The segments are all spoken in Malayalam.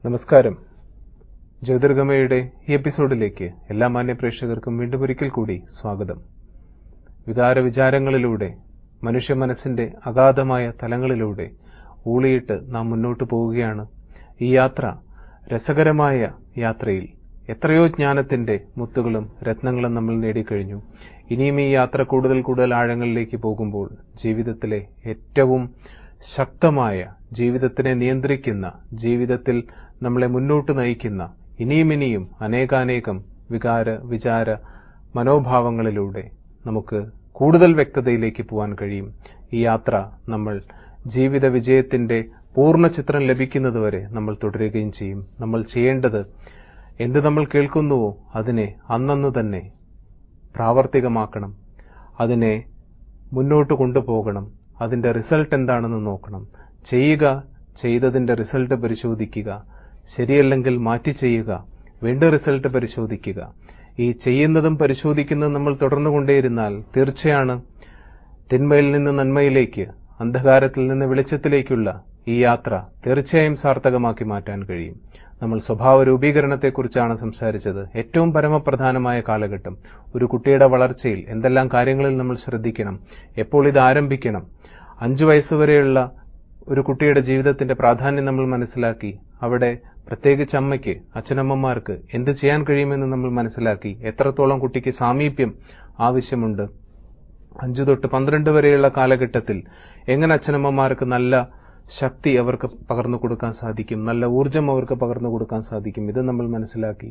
നമസ്കാരം ജ്യോതിർഗമയുടെ ഈ എപ്പിസോഡിലേക്ക് എല്ലാ മാന്യ പ്രേക്ഷകർക്കും വീണ്ടും ഒരിക്കൽ കൂടി സ്വാഗതം വികാര വിചാരങ്ങളിലൂടെ മനുഷ്യ മനസ്സിന്റെ അഗാധമായ തലങ്ങളിലൂടെ ഊളിയിട്ട് നാം മുന്നോട്ടു പോവുകയാണ് ഈ യാത്ര രസകരമായ യാത്രയിൽ എത്രയോ ജ്ഞാനത്തിന്റെ മുത്തുകളും രത്നങ്ങളും നമ്മൾ നേടിക്കഴിഞ്ഞു ഇനിയും ഈ യാത്ര കൂടുതൽ കൂടുതൽ ആഴങ്ങളിലേക്ക് പോകുമ്പോൾ ജീവിതത്തിലെ ഏറ്റവും ശക്തമായ ജീവിതത്തിനെ നിയന്ത്രിക്കുന്ന ജീവിതത്തിൽ നമ്മളെ മുന്നോട്ട് നയിക്കുന്ന ഇനിയും ഇനിയും അനേകാനേകം വികാര വിചാര മനോഭാവങ്ങളിലൂടെ നമുക്ക് കൂടുതൽ വ്യക്തതയിലേക്ക് പോകാൻ കഴിയും ഈ യാത്ര നമ്മൾ ജീവിത വിജയത്തിന്റെ പൂർണ്ണ ചിത്രം ലഭിക്കുന്നതുവരെ നമ്മൾ തുടരുകയും ചെയ്യും നമ്മൾ ചെയ്യേണ്ടത് എന്ത് നമ്മൾ കേൾക്കുന്നുവോ അതിനെ അന്നന്ന് തന്നെ പ്രാവർത്തികമാക്കണം അതിനെ മുന്നോട്ട് കൊണ്ടുപോകണം അതിന്റെ റിസൾട്ട് എന്താണെന്ന് നോക്കണം ചെയ്യുക ചെയ്തതിന്റെ റിസൾട്ട് പരിശോധിക്കുക ശരിയല്ലെങ്കിൽ മാറ്റി ചെയ്യുക വീണ്ടും റിസൾട്ട് പരിശോധിക്കുക ഈ ചെയ്യുന്നതും പരിശോധിക്കുന്നതും നമ്മൾ തുടർന്നുകൊണ്ടേയിരുന്നാൽ തീർച്ചയാണ് തിന്മയിൽ നിന്ന് നന്മയിലേക്ക് അന്ധകാരത്തിൽ നിന്ന് വെളിച്ചത്തിലേക്കുള്ള ഈ യാത്ര തീർച്ചയായും സാർത്ഥകമാക്കി മാറ്റാൻ കഴിയും നമ്മൾ സ്വഭാവ രൂപീകരണത്തെക്കുറിച്ചാണ് സംസാരിച്ചത് ഏറ്റവും പരമപ്രധാനമായ കാലഘട്ടം ഒരു കുട്ടിയുടെ വളർച്ചയിൽ എന്തെല്ലാം കാര്യങ്ങളിൽ നമ്മൾ ശ്രദ്ധിക്കണം എപ്പോൾ ഇത് ആരംഭിക്കണം അഞ്ചു വയസ്സുവരെയുള്ള ഒരു കുട്ടിയുടെ ജീവിതത്തിന്റെ പ്രാധാന്യം നമ്മൾ മനസ്സിലാക്കി അവിടെ പ്രത്യേകിച്ച് അമ്മയ്ക്ക് അച്ഛനമ്മമാർക്ക് എന്ത് ചെയ്യാൻ കഴിയുമെന്ന് നമ്മൾ മനസ്സിലാക്കി എത്രത്തോളം കുട്ടിക്ക് സാമീപ്യം ആവശ്യമുണ്ട് അഞ്ചു തൊട്ട് പന്ത്രണ്ട് വരെയുള്ള കാലഘട്ടത്തിൽ എങ്ങനെ അച്ഛനമ്മമാർക്ക് നല്ല ശക്തി അവർക്ക് പകർന്നു കൊടുക്കാൻ സാധിക്കും നല്ല ഊർജം അവർക്ക് പകർന്നു കൊടുക്കാൻ സാധിക്കും ഇത് നമ്മൾ മനസ്സിലാക്കി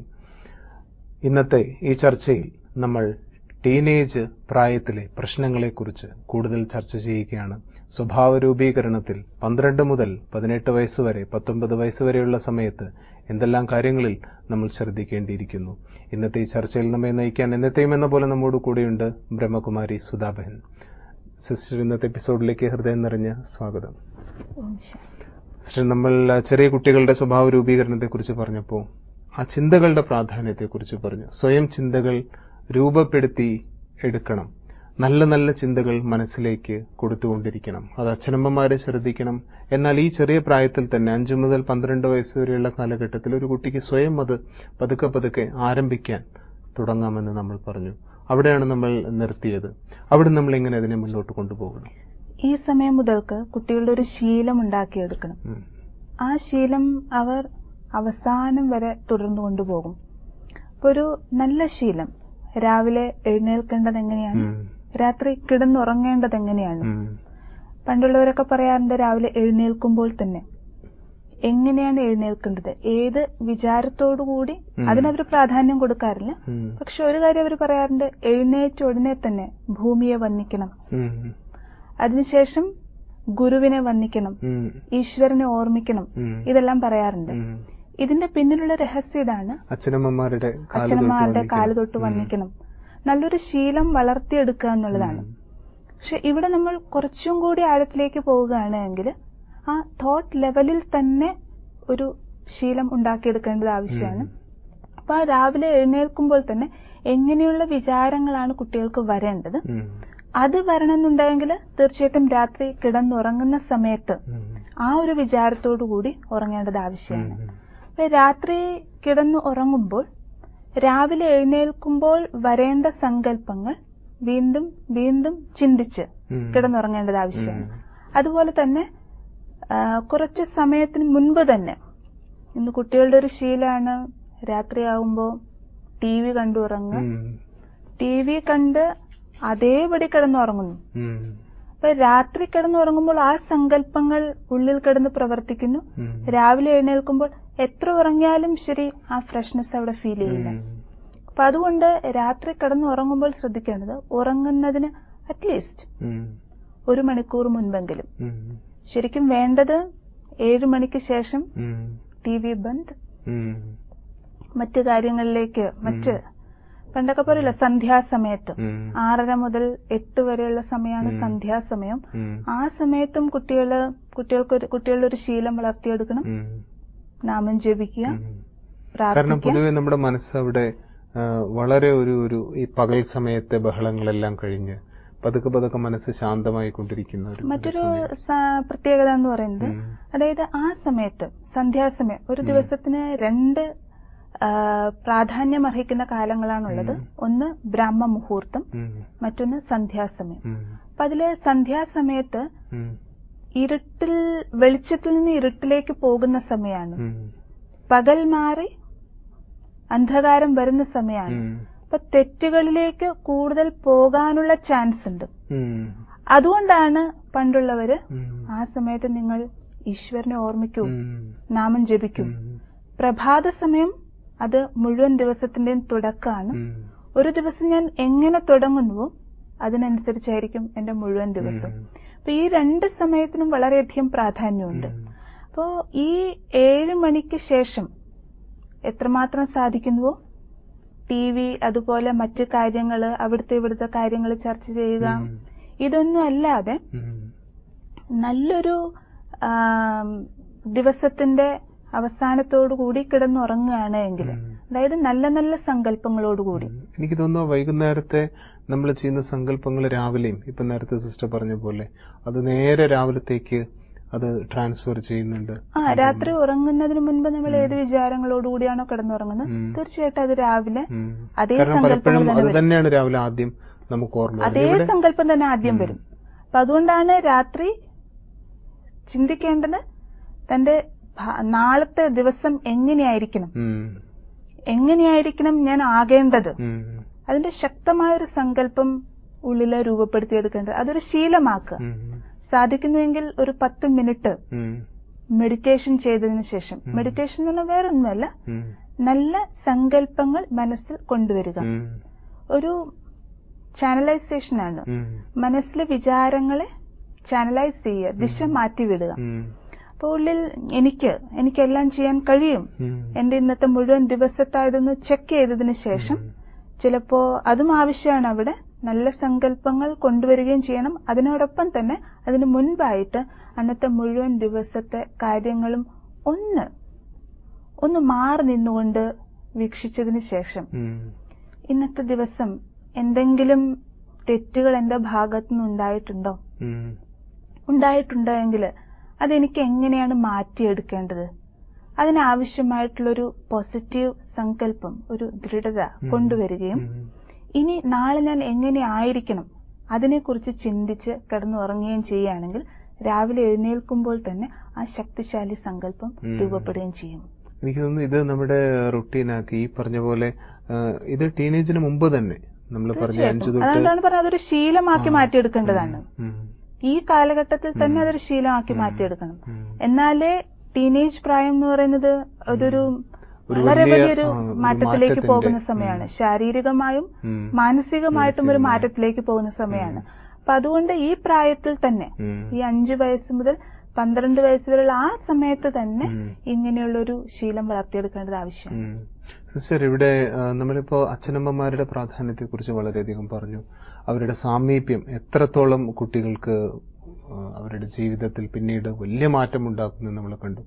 ഇന്നത്തെ ഈ ചർച്ചയിൽ നമ്മൾ ടീനേജ് പ്രായത്തിലെ പ്രശ്നങ്ങളെക്കുറിച്ച് കൂടുതൽ ചർച്ച ചെയ്യുകയാണ് സ്വഭാവ രൂപീകരണത്തിൽ പന്ത്രണ്ട് മുതൽ പതിനെട്ട് വയസ്സുവരെ പത്തൊമ്പത് വയസ്സുവരെയുള്ള സമയത്ത് എന്തെല്ലാം കാര്യങ്ങളിൽ നമ്മൾ ശ്രദ്ധിക്കേണ്ടിയിരിക്കുന്നു ഇന്നത്തെ ഈ ചർച്ചയിൽ നമ്മെ നയിക്കാൻ എന്നത്തെയും എന്ന പോലെ നമ്മോട് കൂടെയുണ്ട് ബ്രഹ്മകുമാരി സുധാബഹൻ സിസ്റ്റർ ഇന്നത്തെ എപ്പിസോഡിലേക്ക് ഹൃദയം നിറഞ്ഞ സ്വാഗതം സിസ്റ്റർ നമ്മൾ ചെറിയ കുട്ടികളുടെ സ്വഭാവ രൂപീകരണത്തെക്കുറിച്ച് പറഞ്ഞപ്പോൾ ആ ചിന്തകളുടെ പ്രാധാന്യത്തെക്കുറിച്ച് പറഞ്ഞു സ്വയം ചിന്തകൾ രൂപപ്പെടുത്തി എടുക്കണം നല്ല നല്ല ചിന്തകൾ മനസ്സിലേക്ക് കൊടുത്തുകൊണ്ടിരിക്കണം അത് അച്ഛനമ്മമാരെ ശ്രദ്ധിക്കണം എന്നാൽ ഈ ചെറിയ പ്രായത്തിൽ തന്നെ അഞ്ചു മുതൽ പന്ത്രണ്ട് വയസ്സ് വരെയുള്ള കാലഘട്ടത്തിൽ ഒരു കുട്ടിക്ക് സ്വയം അത് പതുക്കെ പതുക്കെ ആരംഭിക്കാൻ തുടങ്ങാമെന്ന് നമ്മൾ പറഞ്ഞു അവിടെയാണ് നമ്മൾ നിർത്തിയത് അവിടെ നമ്മൾ എങ്ങനെ അതിനെ മുന്നോട്ട് കൊണ്ടുപോകണം ഈ സമയം മുതൽക്ക് കുട്ടികളുടെ ഒരു ശീലം ഉണ്ടാക്കിയെടുക്കണം ആ ശീലം അവർ അവസാനം വരെ തുടർന്നു കൊണ്ടുപോകും ഇപ്പൊ ഒരു നല്ല ശീലം രാവിലെ എഴുന്നേൽക്കേണ്ടത് എങ്ങനെയാണ് രാത്രി കിടന്നുറങ്ങേണ്ടത് എങ്ങനെയാണ് പണ്ടുള്ളവരൊക്കെ പറയാറുണ്ട് രാവിലെ എഴുന്നേൽക്കുമ്പോൾ തന്നെ എങ്ങനെയാണ് എഴുന്നേൽക്കേണ്ടത് ഏത് വിചാരത്തോടുകൂടി അതിനവർ പ്രാധാന്യം കൊടുക്കാറില്ല പക്ഷെ ഒരു കാര്യം അവർ പറയാറുണ്ട് എഴുന്നേറ്റ ഉടനെ തന്നെ ഭൂമിയെ വന്ദിക്കണം അതിനുശേഷം ഗുരുവിനെ വന്ദിക്കണം ഈശ്വരനെ ഓർമ്മിക്കണം ഇതെല്ലാം പറയാറുണ്ട് ഇതിന്റെ പിന്നിലുള്ള രഹസ്യം ഇതാണ് അച്ഛനമ്മമാരുടെ അച്ഛനമ്മമാരുടെ കാല് തൊട്ട് വന്ദിക്കണം നല്ലൊരു ശീലം വളർത്തിയെടുക്കുക എന്നുള്ളതാണ് പക്ഷെ ഇവിടെ നമ്മൾ കുറച്ചും കൂടി ആഴത്തിലേക്ക് പോവുകയാണെങ്കിൽ ആ തോട്ട് ലെവലിൽ തന്നെ ഒരു ശീലം ഉണ്ടാക്കിയെടുക്കേണ്ടത് ആവശ്യമാണ് അപ്പൊ ആ രാവിലെ എഴുന്നേൽക്കുമ്പോൾ തന്നെ എങ്ങനെയുള്ള വിചാരങ്ങളാണ് കുട്ടികൾക്ക് വരേണ്ടത് അത് വരണമെന്നുണ്ടെങ്കിൽ തീർച്ചയായിട്ടും രാത്രി കിടന്നുറങ്ങുന്ന സമയത്ത് ആ ഒരു വിചാരത്തോടു കൂടി ഉറങ്ങേണ്ടത് ആവശ്യമാണ് അപ്പൊ രാത്രി കിടന്നു ഉറങ്ങുമ്പോൾ രാവിലെ എഴുന്നേൽക്കുമ്പോൾ വരേണ്ട സങ്കല്പങ്ങൾ വീണ്ടും വീണ്ടും ചിന്തിച്ച് കിടന്നുറങ്ങേണ്ടത് ആവശ്യമാണ് അതുപോലെ തന്നെ കുറച്ച് സമയത്തിന് മുൻപ് തന്നെ ഇന്ന് കുട്ടികളുടെ ഒരു ശീലമാണ് രാത്രിയാവുമ്പോൾ ടി വി കണ്ടുറങ്ങുക ടി വി കണ്ട് അതേപടി കിടന്നുറങ്ങുന്നു അപ്പൊ രാത്രി കിടന്നുറങ്ങുമ്പോൾ ആ സങ്കല്പങ്ങൾ ഉള്ളിൽ കിടന്ന് പ്രവർത്തിക്കുന്നു രാവിലെ എഴുന്നേൽക്കുമ്പോൾ എത്ര ഉറങ്ങിയാലും ശരി ആ ഫ്രഷ്നെസ് അവിടെ ഫീൽ ചെയ്യില്ല അപ്പൊ അതുകൊണ്ട് രാത്രി കിടന്നുറങ്ങുമ്പോൾ ശ്രദ്ധിക്കേണ്ടത് ഉറങ്ങുന്നതിന് അറ്റ്ലീസ്റ്റ് ഒരു മണിക്കൂർ മുൻപെങ്കിലും ശരിക്കും വേണ്ടത് ഏഴു മണിക്ക് ശേഷം ടി വി ബന്ദ് മറ്റു കാര്യങ്ങളിലേക്ക് മറ്റ് പണ്ടൊക്കെ പറയില്ല സന്ധ്യാസമയത്ത് ആറര മുതൽ എട്ട് വരെയുള്ള സമയമാണ് സന്ധ്യാസമയം ആ സമയത്തും കുട്ടികള് കുട്ടികൾക്ക് കുട്ടികളുടെ ഒരു ശീലം വളർത്തിയെടുക്കണം നാമം ജപിക്കുക കാരണം പൊതുവെ നമ്മുടെ മനസ്സ് അവിടെ വളരെ ഒരു ഒരു ഈ പകൽ സമയത്തെ ബഹളങ്ങളെല്ലാം കഴിഞ്ഞ് പതുക്കെ പതുക്കെ മനസ്സ് ശാന്തമായി കൊണ്ടിരിക്കുന്ന ഒരു മറ്റൊരു സമയം. സ- പ്രത്യേകത എന്ന് പറയുന്നത് ഉം. അതായത് ആ സമയത്ത് സന്ധ്യാസമയം ഒരു ദിവസത്തിന് രണ്ട് ആ, പ്രാധാന്യം അർഹിക്കുന്ന കാലങ്ങളാണുള്ളത് ഒന്ന് ബ്രാഹ്മ മുഹൂർത്തം ഉം. മറ്റൊന്ന് സന്ധ്യാസമയം ഉം. അപ്പൊ അതില് സന്ധ്യാസമയത്ത് ഉം. ഇരുട്ടിൽ വെളിച്ചത്തിൽ നിന്ന് ഇരുട്ടിലേക്ക് പോകുന്ന സമയമാണ് ഉം. പകൽ മാറി അന്ധകാരം വരുന്ന സമയമാണ് ഉം. അപ്പൊ തെറ്റുകളിലേക്ക് കൂടുതൽ പോകാനുള്ള ചാൻസ് ഉണ്ട് ഉം. അതുകൊണ്ടാണ് പണ്ടുള്ളവര് ഉം. ആ സമയത്ത് നിങ്ങൾ ഈശ്വരനെ ഓർമ്മിക്കൂ ഉം. നാമം ജപിക്കൂ ഉം. പ്രഭാത സമയം അത് മുഴുവൻ ദിവസത്തിന്റെയും തുടക്കമാണ് ഉം. ഒരു ദിവസം ഞാൻ എങ്ങനെ തുടങ്ങുന്നുവോ അതിനനുസരിച്ചായിരിക്കും എന്റെ മുഴുവൻ ദിവസം ഉം. അപ്പൊ ഈ രണ്ട് സമയത്തിനും വളരെയധികം പ്രാധാന്യമുണ്ട് ഉം. അപ്പോ ഈ ഏഴ് മണിക്ക് ശേഷം എത്രമാത്രം സാധിക്കുന്നുവോ ടി വി അതുപോലെ മറ്റു കാര്യങ്ങള് അവിടുത്തെ ഇവിടുത്തെ കാര്യങ്ങൾ ചർച്ച ചെയ്യുക ഉം. ഇതൊന്നും അല്ലാതെ ഉം. നല്ലൊരു ആം, ദിവസത്തിന്റെ അവസാനത്തോടു കൂടി കിടന്നുറങ്ങുകയാണ് എങ്കിൽ ഉം. അതായത് നല്ല നല്ല സങ്കല്പങ്ങളോടുകൂടി ഉം. എനിക്ക് തോന്നുന്നു വൈകുന്നേരത്തെ നമ്മൾ ചെയ്യുന്ന സങ്കല്പങ്ങൾ രാവിലെയും ഇപ്പൊ നേരത്തെ സിസ്റ്റർ പറഞ്ഞ പോലെ അത് നേരെ രാവിലത്തേക്ക് അത് ട്രാൻസ്ഫർ ചെയ്യുന്നുണ്ട് ആ രാത്രി ഉറങ്ങുന്നതിന് മുൻപ് നമ്മൾ ഏത് വിചാരങ്ങളോടുകൂടിയാണോ കിടന്നുറങ്ങുന്നത് ഉം. തീർച്ചയായിട്ടും അത് രാവിലെ ഉം. അതേ കാരണം സങ്കല്പങ്ങൾ പലപ്പോഴും തന്നെ അത് വരും. തന്നെയാണ് രാവിലെ ആദ്യം നമുക്ക് ഓർമ്മ വരുന്നത്. അതേ ഇവിടെ സങ്കല്പം തന്നെ ആദ്യം വരും അപ്പൊ അതുകൊണ്ടാണ് രാത്രി ചിന്തിക്കേണ്ടത് തന്റെ ഭ- നാളത്തെ ദിവസം എങ്ങനെയായിരിക്കണം ഉം. എങ്ങനെയായിരിക്കണം ഞാൻ ആകേണ്ടത് ഉം. അതിന്റെ ശക്തമായൊരു സങ്കല്പം ഉള്ളില് രൂപപ്പെടുത്തിയെടുക്കേണ്ടത് അതൊരു ശീലമാക്കുക ഉം. സാധിക്കുന്നുവെങ്കിൽ ഒരു പത്ത് മിനിറ്റ് ഉം. മെഡിറ്റേഷൻ ചെയ്തതിനു ശേഷം മെഡിറ്റേഷൻ എന്ന് പറഞ്ഞാൽ വേറെ ഒന്നുമല്ല ഉം. നല്ല സങ്കല്പങ്ങൾ മനസ്സിൽ കൊണ്ടുവരിക ഉം. ഒരു ചാനലൈസേഷൻ ആണ് ഉം. മനസ്സിലെ വിചാരങ്ങളെ ചാനലൈസ് ചെയ്യുക ദിശ മാറ്റിവിടുക ഉം. അപ്പൊ ഉള്ളിൽ എനിക്ക് എനിക്കെല്ലാം ചെയ്യാൻ കഴിയും ഉം. എന്റെ ഇന്നത്തെ മുഴുവൻ ദിവസത്തായതൊന്ന് ചെക്ക് ചെയ്തതിന് ശേഷം ചിലപ്പോ അതും ആവശ്യമാണ് അവിടെ നല്ല സങ്കല്പങ്ങൾ കൊണ്ടുവരികയും ചെയ്യണം അതിനോടൊപ്പം തന്നെ അതിനു മുൻപായിട്ട് അന്നത്തെ മുഴുവൻ ദിവസത്തെ കാര്യങ്ങളും ഒന്ന് ഒന്ന് മാറി നിന്നുകൊണ്ട് വീക്ഷിച്ചതിന് ശേഷം ഉം. ഇന്നത്തെ ദിവസം എന്തെങ്കിലും തെറ്റുകൾ എന്റെ ഭാഗത്തുനിന്ന് ഉണ്ടായിട്ടുണ്ടോ ഉം. ഉണ്ടായിട്ടുണ്ടോ എങ്കിൽ അതെനിക്ക് എങ്ങനെയാണ് മാറ്റിയെടുക്കേണ്ടത് അതിനാവശ്യമായിട്ടുള്ളൊരു പോസിറ്റീവ് സങ്കല്പം ഒരു ദൃഢത കൊണ്ടുവരികയും ഉം. ഇനി നാളെ ഞാൻ എങ്ങനെ ആയിരിക്കണം അതിനെക്കുറിച്ച് ചിന്തിച്ച് കിടന്നുറങ്ങുകയും ചെയ്യുകയാണെങ്കിൽ രാവിലെ എഴുന്നേൽക്കുമ്പോൾ തന്നെ ആ ശക്തിശാലി സങ്കല്പം ഉം. രൂപപ്പെടുകയും ചെയ്യും എനിക്ക് തോന്നുന്നു ഇത് നമ്മുടെ റുട്ടീനാക്കി ഈ പറഞ്ഞ പോലെ ആ, ഇത് ടീനേജിന് മുമ്പ് തന്നെ നമ്മൾ പറഞ്ഞ അഞ്ചു തീർച്ചയായിട്ടും തൊട്ട് അതുകൊണ്ടാണ് പറഞ്ഞത് അതൊരു ശീലമാക്കി മാറ്റിയെടുക്കേണ്ടതാണ് ഉം. ഈ കാലഘട്ടത്തിൽ തന്നെ അതൊരു ശീലമാക്കി മാറ്റിയെടുക്കണം ഉം. എന്നാലേ ടീനേജ് പ്രായം എന്ന് പറയുന്നത് അതൊരു ഒരു വളരെ വലിയ, വലിയൊരു ആ, ഒരു മാറ്റത്തിലേക്ക് മാറ്റത്തിന്റെ, പോകുന്ന സമയമാണ് ശാരീരികമായും ഉം. മാനസികമായിട്ടും ഒരു മാനസികമായി. മാറ്റത്തിലേക്ക് പോകുന്ന സമയമാണ് അപ്പൊ അതുകൊണ്ട് ഈ പ്രായത്തിൽ തന്നെ ഉം. ഈ അഞ്ചു വയസ്സ് മുതൽ പന്ത്രണ്ട് വയസ്സ് വരെയുള്ള ആ സമയത്ത് തന്നെ ഉം. ഇങ്ങനെയുള്ളൊരു ശീലം വളർത്തിയെടുക്കേണ്ടത് ആവശ്യമാണ് ഉം. സിസ്റ്റർ ഇവിടെ ആ, നമ്മളിപ്പോ അച്ഛനമ്മമാരുടെ പ്രാധാന്യത്തെ കുറിച്ച് വളരെയധികം പറഞ്ഞു അവരുടെ സാമീപ്യം എത്രത്തോളം കുട്ടികൾക്ക് ആ, അവരുടെ ജീവിതത്തിൽ പിന്നീട് വലിയ മാറ്റം ഉണ്ടാക്കുന്നത് നമ്മൾ കണ്ടു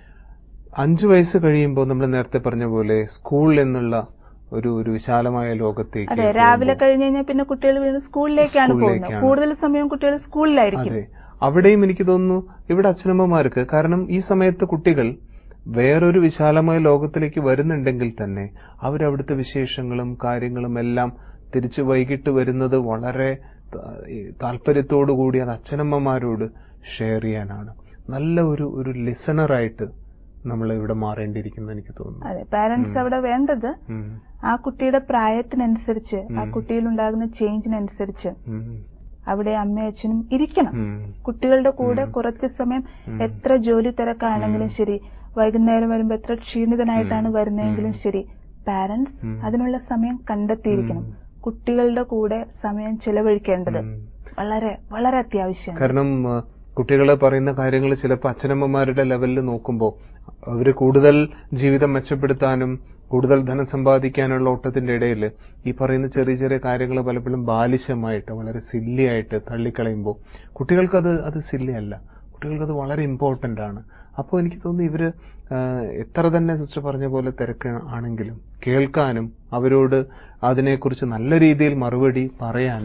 അഞ്ചു വയസ്സ് കഴിയുമ്പോൾ നമ്മൾ നേരത്തെ പറഞ്ഞ പോലെ സ്കൂൾ എന്നുള്ള ഒരു ഒരു വിശാലമായ ലോകത്തേക്ക് അതെ രാവിലെ കഴിഞ്ഞ് കഴിഞ്ഞാൽ പിന്നെ കുട്ടികൾ വീണ്ടും സ്കൂളിലേക്കാണ് പോകുന്നത് സ്കൂളിലേക്കാണ്. കൂടുതൽ സമയം കുട്ടികൾ സ്കൂളിലായിരിക്കും അതെ അവിടെയും എനിക്ക് തോന്നുന്നു ഇവിടെ അച്ഛനമ്മമാർക്ക് കാരണം ഈ സമയത്ത് കുട്ടികൾ വേറൊരു വിശാലമായ ലോകത്തിലേക്ക് വരുന്നുണ്ടെങ്കിൽ തന്നെ അവരവിടുത്തെ വിശേഷങ്ങളും കാര്യങ്ങളും എല്ലാം തിരിച്ചു വൈകിട്ട് വരുന്നത് വളരെ ത- ഈ താല്പര്യത്തോടുകൂടി അത് അച്ഛനമ്മമാരോട് ഷെയർ ചെയ്യാനാണ് നല്ല ഒരു ഒരു ലിസണറായിട്ട് നമ്മൾ ഇവിടെ മാറേണ്ടിയിരിക്കുന്നു എനിക്ക് തോന്നുന്നു അതെ പാരന്റ്സ് അവിടെ വേണ്ടത് ഉം. ആ കുട്ടിയുടെ പ്രായത്തിനനുസരിച്ച് ആ കുട്ടിയിൽ ഉണ്ടാകുന്ന ചേഞ്ചിനനുസരിച്ച് ഉം. അവിടെ അമ്മയും അച്ഛനും ഇരിക്കണം ഉം. കുട്ടികളുടെ കൂടെ കുറച്ച് സമയം എത്ര ജോലി തിരക്കാണെങ്കിലും ശരി വൈകുന്നേരം വരുമ്പോ എത്ര ക്ഷീണിതനായിട്ടാണ് വരുന്നതെങ്കിലും ശരി പാരന്റ്സ് അതിനുള്ള സമയം കണ്ടെത്തിയിരിക്കണം കുട്ടികളുടെ കൂടെ സമയം ചെലവഴിക്കേണ്ടത് ഉം. വളരെ വളരെ അത്യാവശ്യമാണ് കാരണം ആ, കുട്ടികളെ പറയുന്ന കാര്യങ്ങൾ ചിലപ്പോൾ അച്ഛനമ്മമാരുടെ ലെവലിൽ നോക്കുമ്പോൾ അവർ കൂടുതൽ ജീവിതം മെച്ചപ്പെടുത്താനും കൂടുതൽ ധനം സമ്പാദിക്കാനുള്ള ഓട്ടത്തിന്റെ ഇടയിൽ ഈ പറയുന്ന ചെറിയ ചെറിയ കാര്യങ്ങൾ പലപ്പോഴും ബാലിശമായിട്ട് വളരെ സില്ലി ആയിട്ട് തള്ളിക്കളയുമ്പോൾ കുട്ടികൾക്കത് അത് സില്ലി അല്ല കുട്ടികൾക്കത് വളരെ ഇമ്പോർട്ടന്റ് ആണ് അപ്പോൾ എനിക്ക് തോന്നുന്നു ഇവര് ആ, എത്ര തന്നെ സിസ്റ്റർ പറഞ്ഞ പോലെ തിരക്ക് ആണെങ്കിലും കേൾക്കാനും അവരോട് അതിനെക്കുറിച്ച് നല്ല രീതിയിൽ മറുപടി പറയാനും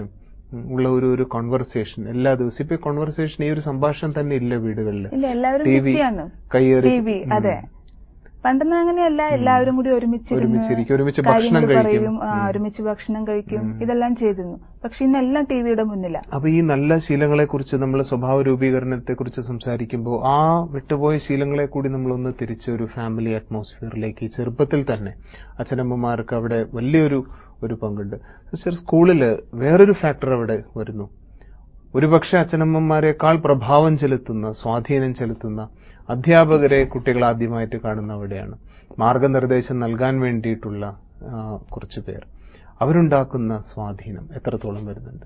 ഉം, ഉള്ള ഒരു ഒരു കോൺവെർസേഷൻ എല്ലാ ദിവസവും ഇപ്പൊ കോൺവെർസേഷൻ ഈ ഒരു സംഭാഷണം തന്നെ ഇല്ല വീടുകളിൽ ഇല്ല എല്ലാവരും TV, ബിസിയാണ് കയ്യേറി ടി വി അതെ പണ്ടെന്ന് അങ്ങനെയല്ല എല്ലാവരും കൂടി ഒരുമിച്ചിരുന്ന് ഒരുമിച്ചിരിക്കും, ഒരുമിച്ച് ഭക്ഷണം കാര്യങ്ങൾ കഴിക്കും. പറയും ആ, ഒരുമിച്ച് ഭക്ഷണം കഴിക്കും ഇതെല്ലാം ചെയ്തിരുന്നു പക്ഷെ ഇന്നെല്ലാം ടിവിയുടെ മുന്നിലാ അപ്പൊ ഈ നല്ല ശീലങ്ങളെ കുറിച്ച് നമ്മൾ സ്വഭാവ രൂപീകരണത്തെ കുറിച്ച് സംസാരിക്കുമ്പോൾ ആ വിട്ടുപോയ ശീലങ്ങളെ കൂടി നമ്മളൊന്ന് തിരിച്ച് ഒരു ഫാമിലി അറ്റ്മോസ്ഫിയറിലേക്ക് ഈ ചെറുപ്പത്തിൽ തന്നെ അച്ഛനമ്മമാർക്ക് അവിടെ വലിയൊരു ഒരു പങ്കുണ്ട് സിസ്റ്റർ സ്കൂളില് വേറൊരു ഫാക്ടർ അവിടെ വരുന്നു ഒരുപക്ഷെ അച്ഛനമ്മമാരെക്കാൾ പ്രഭാവം ചെലുത്തുന്ന സ്വാധീനം ചെലുത്തുന്ന അധ്യാപകരെ കുട്ടികൾ ആദ്യമായിട്ട് കാണുന്ന അവിടെയാണ് മാർഗനിർദ്ദേശം നൽകാൻ വേണ്ടിയിട്ടുള്ള ആ, കുറച്ച് പേർ അവരുണ്ടാക്കുന്ന സ്വാധീനം എത്രത്തോളം വരുന്നുണ്ട്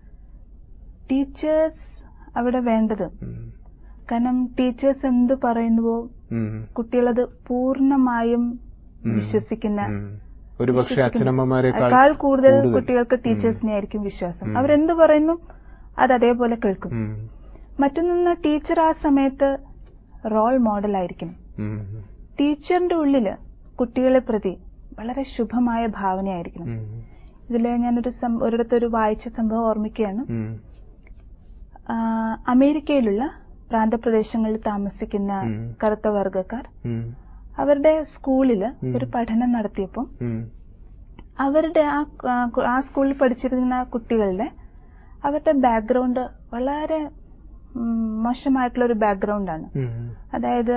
ടീച്ചേഴ്സ് അവിടെ വേണ്ടത് ഉം. കാരണം ടീച്ചേഴ്സ് എന്ത് പറയുന്നുവോ ഉം. കുട്ടികളത് പൂർണ്ണമായും ഉം. വിശ്വസിക്കുന്ന ഉം. ഒരുപക്ഷെ അച്ഛനമ്മമാരെക്കാൾ അതിനേക്കാൾ കൂടുതൽ കൂടുതൽ. കുട്ടികൾക്ക് ടീച്ചേഴ്സിനെ ആയിരിക്കും വിശ്വാസം അവരെന്ത് പറയുന്നു അത് അതേപോലെ കേൾക്കും ഉം. മറ്റൊന്ന് ടീച്ചർ ആ സമയത്ത് റോൾ മോഡൽ ആയിരിക്കണം ഉം. ടീച്ചറിന്റെ ഉള്ളില് കുട്ടികളെ പ്രതി വളരെ ശുഭമായ ഭാവനയായിരിക്കണം ഉം. ഇതില് ഞാനൊരു സം- ഒരിടത്തൊരു വായിച്ച സംഭവം ഓർമ്മിക്കുകയാണ് ഉം. ആ, അമേരിക്കയിലുള്ള പ്രാന്തപ്രദേശങ്ങളിൽ താമസിക്കുന്ന ഉം. കറുത്ത വർഗക്കാർ ഉം. അവരുടെ സ്കൂളില് ഉം. ഒരു പഠനം നടത്തിയപ്പോൾ ഉം. അവരുടെ ആ ആ സ്കൂളിൽ പഠിച്ചിരുന്ന കുട്ടികളുടെ അവരുടെ ബാക്ക്ഗ്രൗണ്ട് വളരെ ഉം, മോശമായിട്ടുള്ള ഒരു ബാക്ക്ഗ്രൗണ്ടാണ് ഉം. അതായത്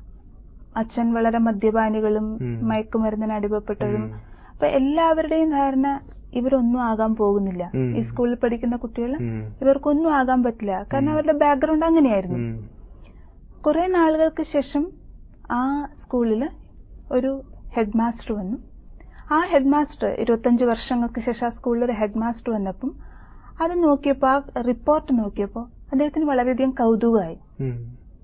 അച്ഛൻ വളരെ മദ്യപാനികളും ഉം. മയക്കുമരുന്നിന് അടിമപ്പെട്ടവരും ഉം. അപ്പൊ എല്ലാവരുടെയും ധാരണ ഇവരൊന്നും ആകാൻ പോകുന്നില്ല ഉം. ഈ സ്കൂളിൽ പഠിക്കുന്ന കുട്ടികൾ ഉം. ഇവർക്കൊന്നും ആകാൻ പറ്റില്ല കാരണം അവരുടെ ബാക്ക്ഗ്രൗണ്ട് അങ്ങനെയായിരുന്നു ഉം. കുറെ നാളുകൾക്ക് ശേഷം ആ സ്കൂളില് ഒരു ഹെഡ് മാസ്റ്റർ വന്നു ആ ഹെഡ് മാസ്റ്റർ ഇരുപത്തഞ്ച് വർഷങ്ങൾക്ക് ശേഷം ആ സ്കൂളിൽ ഒരു ഹെഡ് മാസ്റ്റർ വന്നപ്പം അത് നോക്കിയപ്പോൾ ആ റിപ്പോർട്ട് നോക്കിയപ്പോൾ അദ്ദേഹത്തിന് വളരെയധികം കൗതുകമായി ഉം.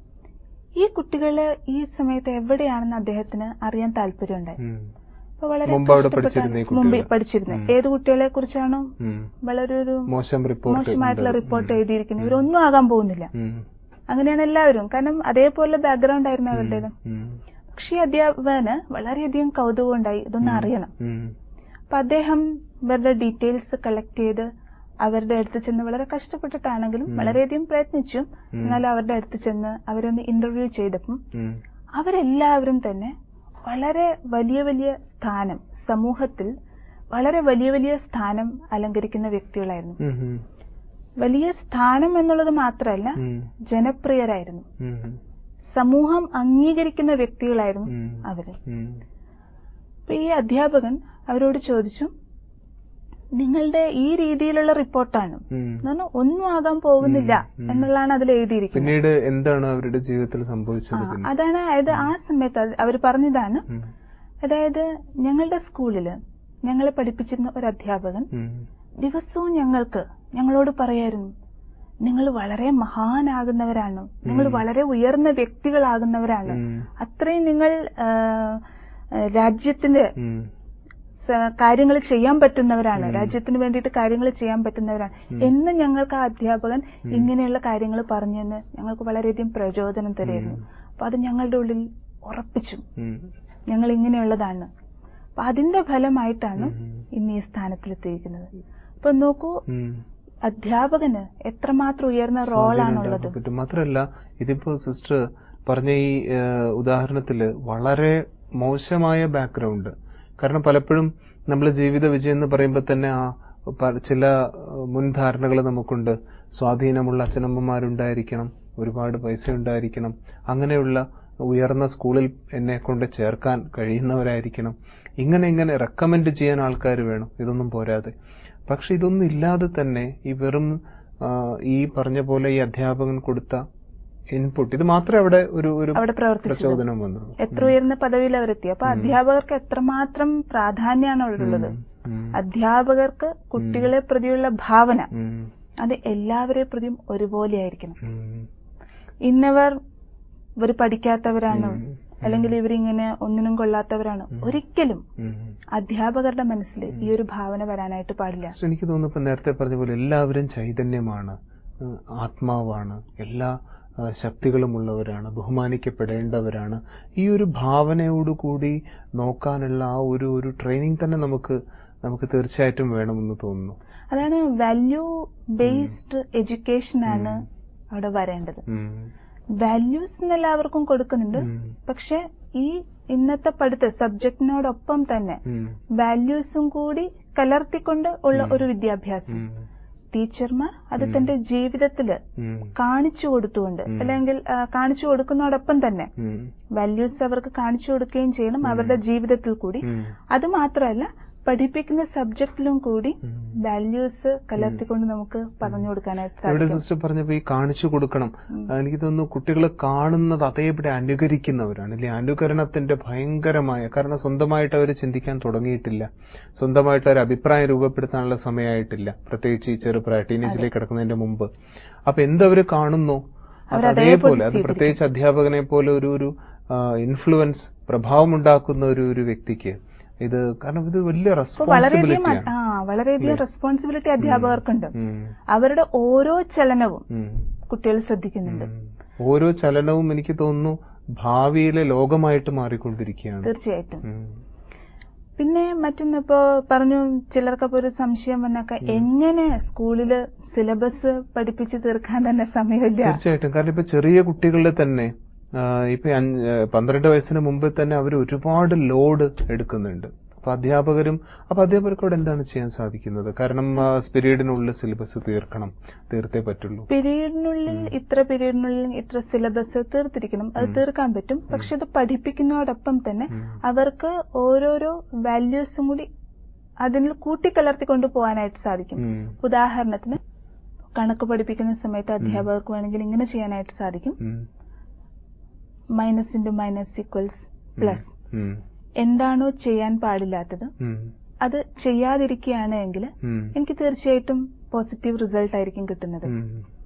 ഈ കുട്ടികള് ഈ സമയത്ത് എവിടെയാണെന്ന് അദ്ദേഹത്തിന് അറിയാൻ താല്പര്യമുണ്ടായി ഉം. അപ്പൊ വളരെ മുമ്പ് അവിടെ കഷ്ടപ്പെട്ട- പഠിച്ചിരുന്ന ഈ കുട്ടികള്. മുമ്പ് പഠിച്ചിരുന്നത് ഏത് കുട്ടികളെ കുറിച്ചാണോ ഉം. വളരെ ഒരു മോശം റിപ്പോർട്ട് മോശമായിട്ടുള്ള ഉണ്ട്. റിപ്പോർട്ട് എഴുതിയിരിക്കുന്നത് ഇവരൊന്നും ആകാൻ പോകുന്നില്ല ഉം. അങ്ങനെയാണ് എല്ലാവരും കാരണം അതേപോലെ ബാക്ക്ഗ്രൗണ്ട് ആയിരുന്നു അവരുടേത് ഉം. പക്ഷേ ഈ അധ്യാപകന് വളരെയധികം കൗതുകം ഉണ്ടായി ഇതൊന്നും അറിയണം ഉം. അപ്പൊ അദ്ദേഹം ഇവരുടെ ഡീറ്റെയിൽസ് കളക്ട് ചെയ്ത് അവരുടെ അടുത്ത് ചെന്ന് വളരെ കഷ്ടപ്പെട്ടിട്ടാണെങ്കിലും വളരെയധികം പ്രയത്നിച്ചു എന്നാൽ അവരുടെ അടുത്ത് ചെന്ന് അവരൊന്ന് ഇന്റർവ്യൂ ചെയ്തപ്പം ഉം. അവരെല്ലാവരും തന്നെ വളരെ വലിയ വലിയ സ്ഥാനം സമൂഹത്തിൽ വളരെ വലിയ വലിയ സ്ഥാനം അലങ്കരിക്കുന്ന വ്യക്തികളായിരുന്നു ഉം. ഉം. വലിയ സ്ഥാനം എന്നുള്ളത് മാത്രമല്ല ഉം. ജനപ്രിയരായിരുന്നു ഉം. സമൂഹം അംഗീകരിക്കുന്ന വ്യക്തികളായിരുന്നു ഉം. അവര് ഉം. അപ്പൊ ഈ അധ്യാപകൻ അവരോട് ചോദിച്ചു നിങ്ങളുടെ ഈ രീതിയിലുള്ള റിപ്പോർട്ടാണ് ഉം. എന്ന് പറഞ്ഞാൽ ഒന്നും ആകാൻ പോകുന്നില്ല എന്നുള്ളതാണ് അതിൽ എഴുതിയിരിക്കുന്നത് പിന്നീട് എന്താണ് അവരുടെ ജീവിതത്തിൽ ആ, സംഭവിച്ചത് പിന്നെ അതാണ് അതായത് ആ സമയത്ത് അവർ പറഞ്ഞതാണ് ഉം. അതായത് ഞങ്ങളുടെ സ്കൂളില് ഞങ്ങളെ പഠിപ്പിച്ചിരുന്ന ഒരു അധ്യാപകൻ ഉം. ദിവസവും ഞങ്ങൾക്ക് ഞങ്ങളോട് പറയായിരുന്നു നിങ്ങൾ വളരെ മഹാനാകുന്നവരാണ് നിങ്ങൾ വളരെ ഉയർന്ന വ്യക്തികളാകുന്നവരാണ് ഉം. അത്രയും നിങ്ങൾ ആ, ആ, രാജ്യത്തിന്റെ ഉം. കാര്യങ്ങൾ ചെയ്യാൻ പറ്റുന്നവരാണ് രാജ്യത്തിന് വേണ്ടിയിട്ട് കാര്യങ്ങൾ ചെയ്യാൻ പറ്റുന്നവരാണ് എന്ന് ഞങ്ങൾക്ക് ആ അധ്യാപകൻ ഇങ്ങനെയുള്ള കാര്യങ്ങൾ പറഞ്ഞെന്ന് ഞങ്ങൾക്ക് വളരെയധികം പ്രചോദനം തരുന്നു അപ്പൊ അത് ഞങ്ങളുടെ ഉള്ളിൽ ഉറപ്പിച്ചു ഉം. ഞങ്ങൾ ഇങ്ങനെയുള്ളതാണ് അപ്പൊ അതിന്റെ ഫലമായിട്ടാണ് ഉം. ഇന്ന് ഈ സ്ഥാനത്തിലെത്തിയിരിക്കുന്നത് അപ്പൊ നോക്കൂ ഉം. അധ്യാപകന് എത്രമാത്രം ഉയർന്ന റോളാണുള്ളത് ഉണ്ടാക്കാൻ പറ്റും മാത്രമല്ല ഇതിപ്പോ സിസ്റ്റർ പറഞ്ഞ ഈ ഏഹ്, ഉദാഹരണത്തില് വളരെ മോശമായ ബാക്ക്ഗ്രൗണ്ട് കാരണം പലപ്പോഴും നമ്മൾ ജീവിത വിജയം എന്ന് പറയുമ്പോൾ തന്നെ ആ പ- ചില മുൻധാരണകൾ നമുക്കുണ്ട് സ്വാധീനമുള്ള അച്ഛനമ്മമാരുണ്ടായിരിക്കണം ഒരുപാട് പൈസ ഉണ്ടായിരിക്കണം അങ്ങനെയുള്ള ഉയർന്ന സ്കൂളിൽ എന്നെ കൊണ്ട് ചേർക്കാൻ കഴിയുന്നവരായിരിക്കണം ഇങ്ങനെ ഇങ്ങനെ റെക്കമെൻഡ് ചെയ്യാൻ ആൾക്കാർ വേണം ഇതൊന്നും പോരാതെ പക്ഷെ ഇതൊന്നും ഇല്ലാതെ തന്നെ ഈ വെറും ആ, ഈ പറഞ്ഞ പോലെ ഈ അധ്യാപകൻ കൊടുത്ത ഇൻപുട്ട് ഇത് മാത്രമേ അവിടെ ഒരു ഒരു അവിടെ പ്രവർത്തിച്ചത് പ്രചോദനം വന്നുള്ളൂ എത്ര ഉയർന്ന പദവിയിൽ അവരെത്തി അപ്പൊ അധ്യാപകർക്ക് എത്രമാത്രം പ്രാധാന്യമാണ് അവിടെ ഉള്ളത് ഉം. അധ്യാപകർക്ക് കുട്ടികളെ പ്രതിയുള്ള ഭാവന ഉം. അത് എല്ലാവരെ പ്രതിയും ഒരുപോലെ ആയിരിക്കണം ഉം. ഇന്നവർ ഇവർ പഠിക്കാത്തവരാണ് ഉം. അല്ലെങ്കിൽ ഇവരിങ്ങനെ ഒന്നിനും കൊള്ളാത്തവരാണ് ഒരിക്കലും ഉം. അധ്യാപകരുടെ അധ്യാപകരുടെ മനസ്സിൽ ഈ ഒരു ഭാവന വരാനായിട്ട് പാടില്ല പക്ഷെ എനിക്ക് തോന്നുന്നു ഇപ്പൊ നേരത്തെ പറഞ്ഞ പോലെ എല്ലാവരും ചൈതന്യമാണ് ഏഹ് ആത്മാവാണ് എല്ലാ ആ, ശക്തികളുമുള്ളവരാണ് ബഹുമാനിക്കപ്പെടേണ്ടവരാണ് ഈ ഒരു ഭാവനയോടുകൂടി നോക്കാനുള്ള ആ ഒരു ഒരു ട്രെയിനിങ് തന്നെ നമുക്ക് നമുക്ക് തീർച്ചയായിട്ടും വേണമെന്ന് തോന്നുന്നു അതാണ് വാല്യൂ ബേസ്ഡ് എഡ്യൂക്കേഷൻ ആണ് അവിടെ വരേണ്ടത് ഉം. വാല്യൂസ് എല്ലാവർക്കും കൊടുക്കുന്നുണ്ട് ഉം. പക്ഷെ ഈ ഇന്നത്തെ പഠിത്ത സബ്ജക്റ്റിനോടൊപ്പം തന്നെ ഉം. വാല്യൂസും കൂടി കലർത്തിക്കൊണ്ട് ഉള്ള ഒരു വിദ്യാഭ്യാസം ഉം. ടീച്ചർമാർ അത് തന്റെ ജീവിതത്തില് ഉം. കാണിച്ചു കൊടുത്തുകൊണ്ട് അല്ലെങ്കിൽ ആ, കാണിച്ചു കൊടുക്കുന്നതോടൊപ്പം തന്നെ ഉം. വാല്യൂസ് അവർക്ക് കാണിച്ചു കൊടുക്കുകയും ചെയ്യണം അവരുടെ ജീവിതത്തിൽ കൂടി ഉം. അത് മാത്രമല്ല പഠിപ്പിക്കുന്ന സബ്ജക്റ്റിലും കൂടി ഉം. വാല്യൂസ് കലർത്തിക്കൊണ്ട് നമുക്ക് പറഞ്ഞു കൊടുക്കാനായിട്ട് ഇവിടെ സാധിക്കും സിസ്റ്റർ പറഞ്ഞപ്പോ ഈ കാണിച്ചു കൊടുക്കണം ആ, എനിക്ക് തോന്നുന്നു കുട്ടികൾ കാണുന്നത് അതേപടി അനുകരിക്കുന്നവരാണ് അല്ലെ അനുകരണത്തിന്റെ ഭയങ്കരമായ കാരണം സ്വന്തമായിട്ട് അവർ ചിന്തിക്കാൻ തുടങ്ങിയിട്ടില്ല സ്വന്തമായിട്ട് ഒരു അഭിപ്രായം രൂപപ്പെടുത്താനുള്ള സമയമായിട്ടില്ല പ്രത്യേകിച്ച് ഈ ചെറുപ്രായ ടീനേജിലേക്ക് കിടക്കുന്നതിന്റെ മുമ്പ് അപ്പൊ എന്തവര് കാണുന്നു അത് അവരതേപോലെ അതേപോലെ അത് സ്വീകരിക്കും. പ്രത്യേകിച്ച് അധ്യാപകനെ പോലെ ഒരു ഒരു ഇൻഫ്ലുവൻസ് പ്രഭാവം ഉണ്ടാക്കുന്ന ഒരു ഒരു വ്യക്തിക്ക് ഇത് കാരണം ഇത് വലിയ അപ്പൊ വളരെയധികം റെസ്പോൺസിബിലിറ്റിയാണ് ആ വളരെയധികം റെസ്പോൺസിബിലിറ്റി അധ്യാപകർക്കുണ്ട് ഉം. അവരുടെ ഓരോ ചലനവും ഉം. കുട്ടികൾ ശ്രദ്ധിക്കുന്നുണ്ട് ഉം. ഓരോ ചലനവും എനിക്ക് തോന്നുന്നു ഭാവിയിലെ ലോകമായിട്ട് മാറിക്കൊണ്ടിരിക്കുകയാണ് തീർച്ചയായിട്ടും ഉം. പിന്നെ മറ്റൊന്നിപ്പോ പറഞ്ഞു ചിലർക്കപ്പോ ഒരു സംശയം വന്നൊക്കെ എങ്ങനെ സ്കൂളില് സിലബസ് പഠിപ്പിച്ച് തീർക്കാൻ തന്നെ സമയമില്ല തീർച്ചയായിട്ടും കാരണം ഇപ്പൊ ചെറിയ കുട്ടികളുടെ തന്നെ ആ, ഇപ്പൊ അഞ്ച്- ആ, പന്ത്രണ്ട് വയസ്സിന് മുമ്പ് തന്നെ അവർ ഒരുപാട് ലോഡ് എടുക്കുന്നുണ്ട് അപ്പൊ അധ്യാപകരും അപ്പൊ അധ്യാപകർക്കോട് എന്താണ് ചെയ്യാൻ സാധിക്കുന്നത് കാരണം പീരീഡിനുള്ളിൽ സിലബസ് തീർക്കണം തീർത്തേ പറ്റുള്ളൂ പീരീഡിനുള്ളിൽ ഇത്ര പീരീഡിനുള്ളിൽ ഇത്ര സിലബസ് തീർത്തിരിക്കണം അത് തീർക്കാൻ പറ്റും പക്ഷെ അത് പഠിപ്പിക്കുന്നതോടൊപ്പം തന്നെ ഉം. അവർക്ക് ഓരോരോ വാല്യൂസും കൂടി അതിൽ കൂട്ടിക്കലർത്തി കൊണ്ടുപോകാനായിട്ട് സാധിക്കും ഉം. ഉദാഹരണത്തിന് കണക്ക് പഠിപ്പിക്കുന്ന സമയത്ത് അധ്യാപകർക്ക് വേണമെങ്കിൽ ഇങ്ങനെ ചെയ്യാനായിട്ട് സാധിക്കും ഉം. Minus into minus equals plus ഉം. എന്താണോ ചെയ്യാൻ പാടില്ലാത്തത് ഉം. അത് ചെയ്യാതിരിക്കുകയാണ് എങ്കിൽ ഉം. എനിക്ക് തീർച്ചയായിട്ടും പോസിറ്റീവ് റിസൾട്ട് ആയിരിക്കും കിട്ടുന്നത് ഉം.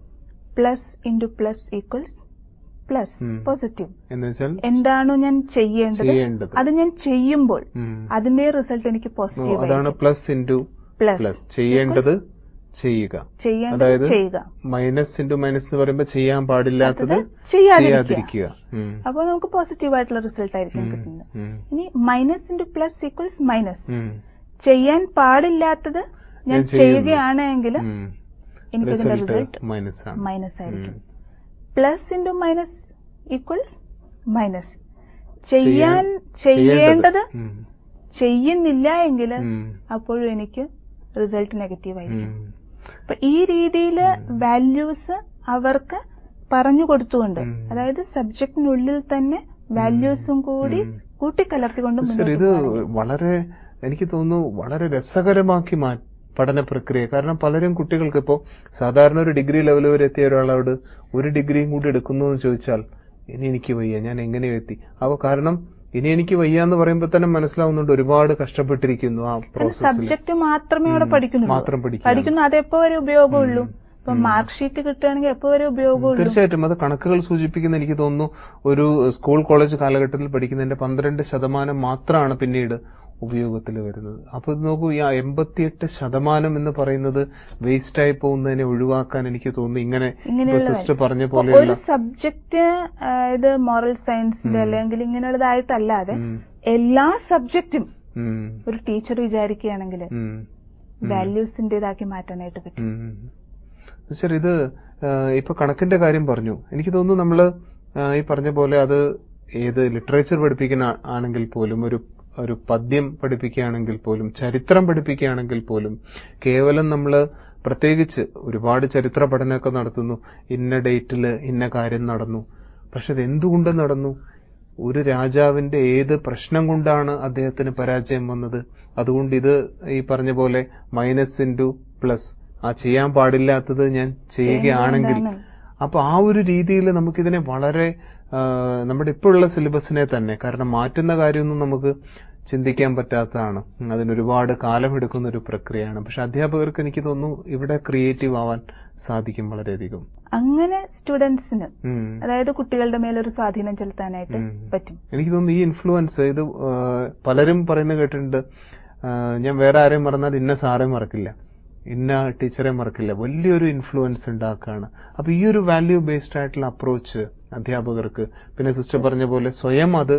Plus into plus equals plus ഉം. പോസിറ്റീവ് എന്ന് വെച്ചാൽ എന്താണോ ഞാൻ ചെയ്യേണ്ടത് ചെയ്യേണ്ടത് അത് ഞാൻ ചെയ്യുമ്പോൾ ഉം. അതിന്റെ റിസൾട്ട് എനിക്ക് ഓ, പോസിറ്റീവ് അതാണ് പ്ലസ് ഇൻറ്റു പ്ലസ് പ്ലസ് ചെയ്യേണ്ടത് ചെയ്യുക ചെയ്യേണ്ടത് അതായത് ചെയ്യുക മൈനസ് ഇൻറ്റു മൈനസ് എന്ന് പറയുമ്പോൾ ചെയ്യാൻ പാടില്ലാത്തത് അത് ചെയ്യാതിരിക്കുക ചെയ്യാതിരിക്കുക ഉം. അപ്പോൾ നമുക്ക് പോസിറ്റീവ് ആയിട്ടുള്ള റിസൾട്ട് ആയിരിക്കും ഉം. കിട്ടുന്നത് ഉം. ഇനി minus into plus equals minus ഉം. ചെയ്യാൻ പാടില്ലാത്തത് ഞാൻ ഞാൻ ചെയ്യുന്നു. ചെയ്യുകയാണ് എങ്കിൽ ഉം. എനിക്കതിന്റെ റിസൾട്ട് റിസൾട്ട് മൈനസ് ആണ് മൈനസ് ആയിരിക്കും ഉം. Plus into minus equals minus ചെയ്യാൻ- ചെയ്യാൻ ചെയ്യേണ്ടത് ഉം. ചെയ്യുന്നില്ല എങ്കിൽ ഉം. അപ്പോഴും എനിക്ക് റിസൾട്ട് നെഗറ്റീവ് ആയിരിക്കും ഉം. അപ്പൊ ഈ രീതിയിൽ വാല്യൂസ് അവർക്ക് പറഞ്ഞു കൊടുത്തുകൊണ്ട് ഉം. അതായത് സബ്ജക്റ്റിനുള്ളിൽ തന്നെ വാല്യൂസും കൂടി ഉം. കൂട്ടിക്കലർത്തിക്കൊണ്ട് സിസ്റ്റർ മുന്നോട്ട് ഇത് പോകാനായിരിക്കും. വളരെ എനിക്ക് തോന്നുന്നു വളരെ രസകരമാക്കി മാ പഠന പ്രക്രിയ കാരണം പലരും കുട്ടികൾക്ക് ഇപ്പോൾ സാധാരണ ഒരു ഡിഗ്രി ലെവൽ വരെ എത്തിയ ഒരാളോട് ഒരു ഡിഗ്രിയും കൂടി എടുക്കുന്നു എന്ന് ചോദിച്ചാൽ ഇനി എനിക്ക് വയ്യ ഞാൻ എങ്ങനെ എത്തി അപ്പൊ കാരണം ഇനി എനിക്ക് വയ്യ എന്ന് പറയുമ്പോൾ തന്നെ മനസ്സിലാവുന്നുണ്ട് ഒരുപാട് കഷ്ടപ്പെട്ടിരിക്കുന്നു ആ പ്രോസസ്സിൽ സബ്ജക്ട് മാത്രമേ അവിടെ ഉം. പഠിക്കുന്നുള്ളൂ മാത്രം പഠിക്കുകയാണ്. പഠിക്കുന്നു അത് എപ്പോ വരെ ഉപയോഗമുള്ളൂ ഇപ്പൊ മാർക്ക് ഷീറ്റ് കിട്ടുകയാണെങ്കിൽ എപ്പോ വരെ ഉപയോഗമുള്ളൂ തീർച്ചയായിട്ടും അത് കണക്കുകൾ സൂചിപ്പിക്കുന്ന എനിക്ക് തോന്നുന്നു ഒരു സ്കൂൾ കോളേജ് കാലഘട്ടത്തിൽ പഠിക്കുന്നതിന്റെ പന്ത്രണ്ട് ശതമാനം മാത്രമാണ് പിന്നീട് ഉപയോഗത്തിൽ വരുന്നത് അപ്പൊ ഇത് നോക്കൂ ഈ എൺപത്തിയെട്ട് ശതമാനം എന്ന് പറയുന്നത് വേസ്റ്റ് ആയി പോകുന്നതിനെ ഒഴിവാക്കാൻ എനിക്ക് തോന്നുന്നു ഇങ്ങനെ ഇങ്ങനെയുള്ള സിസ്റ്റർ പറഞ്ഞ ഇപ്പൊ ഒരു പോലെയുള്ള സബ്ജക്ട് ഇത് മോറൽ സയൻസിന്റെ അല്ലെങ്കിൽ ഇങ്ങനെയുള്ളതായിട്ടല്ലാതെ ഉം, എല്ലാ സബ്ജക്റ്റും ഉം, ഒരു ടീച്ചർ വിചാരിക്കുകയാണെങ്കിൽ ഉം, വാല്യൂസിന്റേതാക്കി മാറ്റാനായിട്ട് പറ്റും ഉം. സിസ്റ്റർ ഇത് ആ, ഇപ്പൊ കണക്കിന്റെ കാര്യം പറഞ്ഞു എനിക്ക് തോന്നുന്നു നമ്മള് ആ, ഈ പറഞ്ഞ പോലെ അത് ഏത് ലിറ്ററേച്ചർ പഠിപ്പിക്കുന്ന ആ- ആണെങ്കിൽ പോലും ഒരു ഒരു പദ്യം പഠിപ്പിക്കുകയാണെങ്കിൽ പോലും ചരിത്രം പഠിപ്പിക്കുകയാണെങ്കിൽ പോലും കേവലം നമ്മൾ പ്രത്യേകിച്ച് ഒരുപാട് ചരിത്ര പഠനമൊക്കെ നടത്തുന്നു ഇന്ന ഡേറ്റിൽ ഇന്ന കാര്യം നടന്നു പക്ഷെ അത് എന്തുകൊണ്ട് നടന്നു ഒരു രാജാവിന്റെ ഏത് പ്രശ്നം കൊണ്ടാണ് അദ്ദേഹത്തിന് പരാജയം വന്നത് അതുകൊണ്ട് ഇത് ഈ പറഞ്ഞ പോലെ മൈനസ് ഇൻറ്റു പ്ലസ് ആ ചെയ്യാൻ പാടില്ലാത്തത് ഞാൻ ചെയ്യുകയാണെങ്കിൽ ചെയ്യുന്നതുകൊണ്ടാണ്. അപ്പൊ ആ ഒരു രീതിയിൽ നമുക്കിതിനെ വളരെ ആ, നമ്മുടെ ഇപ്പോഴുള്ള സിലബസിനെ തന്നെ കാരണം മാറ്റുന്ന കാര്യമൊന്നും നമുക്ക് ചിന്തിക്കാൻ പറ്റാത്തതാണ് അതിനൊരുപാട് കാലമെടുക്കുന്ന ഒരു പ്രക്രിയയാണ് പക്ഷെ അധ്യാപകർക്ക് എനിക്ക് തോന്നുന്നു ഇവിടെ ക്രിയേറ്റീവ് ആവാൻ സാധിക്കും വളരെയധികം അങ്ങനെ സ്റ്റുഡൻസിന് ഉം. അതായത് കുട്ടികളുടെ മേലൊരു സ്വാധീനം ചെലുത്താനായിട്ട് ഉം. പറ്റും എനിക്ക് തോന്നുന്നു ഈ ഇൻഫ്ലുവൻസ് ഇത് ആ, പലരും പറയുന്നത് കേട്ടിട്ടുണ്ട് ആ, ഞാൻ വേറെ ആരെയും മറന്നാൽ ഇന്ന സാറെ മറക്കില്ല ഇന്ന ടീച്ചറെ മറക്കില്ല വലിയൊരു ഇൻഫ്ലുവൻസ് ഉണ്ടാക്കുകയാണ് അപ്പൊ ഈ ഒരു വാല്യൂ ബേസ്ഡ് ആയിട്ടുള്ള അപ്രോച്ച് അധ്യാപകർക്ക് പിന്നെ സിസ്റ്റർ പറഞ്ഞ പോലെ സ്വയം അത്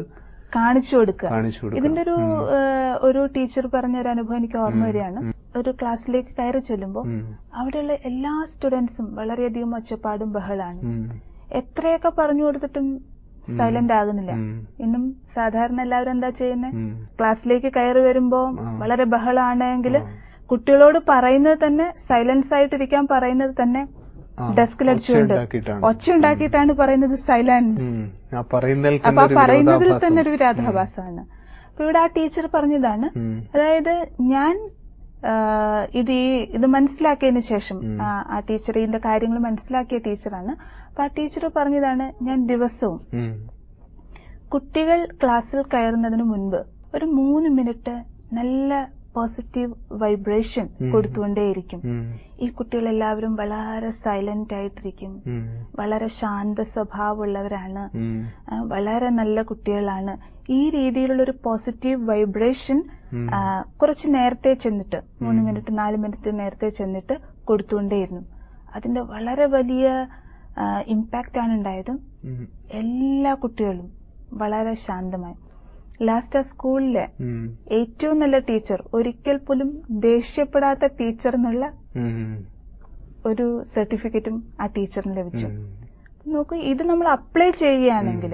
കാണിച്ചു കൊടുക്കുക കാണിച്ചു കൊടുക്കുക ഇതിന്റെ ഒരു ഏഹ്, ഒരു ടീച്ചർ പറഞ്ഞ ഒരു അനുഭവം എനിക്ക് ഓർമ്മ വരികയാണ് ഒരു ക്ലാസ്സിലേക്ക് കയറി ചെല്ലുമ്പോൾ ഉം. അവിടെയുള്ള എല്ലാ സ്റ്റുഡൻസും വളരെയധികം ഒച്ചപ്പാടും ബഹളാണ് ഉം. എത്രയൊക്കെ പറഞ്ഞു കൊടുത്തിട്ടും സൈലന്റ് ആകുന്നില്ല ഉം. ഇന്നും സാധാരണ എല്ലാവരും എന്താ ചെയ്യുന്നത് ഉം. ക്ലാസ്സിലേക്ക് കയറി വരുമ്പോ ആ. വളരെ ബഹളാണെങ്കിൽ ആ. കുട്ടികളോട് പറയുന്നത് തന്നെ സൈലൻസ് ആയിട്ടിരിക്കാൻ പറയുന്നത് തന്നെ ആ, ഡെസ്കിൽ അടിച്ചുകൊണ്ട് ഒച്ചയുണ്ടാക്കിയിട്ടാണ്. ഒച്ച ഉണ്ടാക്കിയിട്ടാണ് പറയുന്നത് സൈലൻസ് ഉം. ആ പറയുന്നതിൽ അപ്പൊ തന്നെ ആ ഒരു പറയുന്നതിൽ വിരോധാഭാസം. തന്നെ ഒരു വിരോധാഭാസമാണ് അപ്പൊ ഇവിടെ ആ ടീച്ചർ പറഞ്ഞതാണ് ഉം. അതായത് ഞാൻ ആ, ഇത് ഈ ഇത് മനസ്സിലാക്കിയതിന് ശേഷം ഉം. ആ, ആ ടീച്ചർ ഇതിന്റെ കാര്യങ്ങൾ മനസ്സിലാക്കിയ ടീച്ചറാണ് അപ്പൊ ആ ടീച്ചർ പറഞ്ഞതാണ് ഞാൻ ദിവസവും ഉം. കുട്ടികൾ ക്ലാസ്സിൽ കയറുന്നതിന് മുൻപ് ഒരു മൂന്ന് മിനിറ്റ് നല്ല പോസിറ്റീവ് വൈബ്രേഷൻ ഉം. കൊടുത്തുകൊണ്ടേയിരിക്കും ഉം. ഈ കുട്ടികളെല്ലാവരും വളരെ സൈലന്റ് ആയിട്ടിരിക്കും ഉം. വളരെ ശാന്ത സ്വഭാവമുള്ളവരാണ് ഉം. ആ, വളരെ നല്ല കുട്ടികളാണ് ഈ രീതിയിലുള്ള ഒരു പോസിറ്റീവ് വൈബ്രേഷൻ ഉം. ആ, കുറച്ച് നേരത്തെ ചെന്നിട്ട് മൂന്ന് ഉം. മിനിറ്റ് നാല് മിനിറ്റ് നേരത്തെ ചെന്നിട്ട് കൊടുത്തുകൊണ്ടേയിരുന്നു അതിന്റെ വളരെ വലിയ ഇമ്പാക്റ്റ് ആണ് ഉണ്ടായത് ഉം. എല്ലാ കുട്ടികളും വളരെ ശാന്തമായി ലാസ്റ്റ് ആ സ്കൂളിലെ ഉം. ഏറ്റവും നല്ല ടീച്ചർ ഒരിക്കൽ പോലും ദേഷ്യപ്പെടാത്ത ടീച്ചർ എന്നുള്ള ഉം. ഒരു സർട്ടിഫിക്കറ്റും ആ ടീച്ചറിന് ലഭിച്ചു ഉം. നോക്കൂ ഇത് നമ്മൾ അപ്ലൈ ചെയ്യുകയാണെങ്കിൽ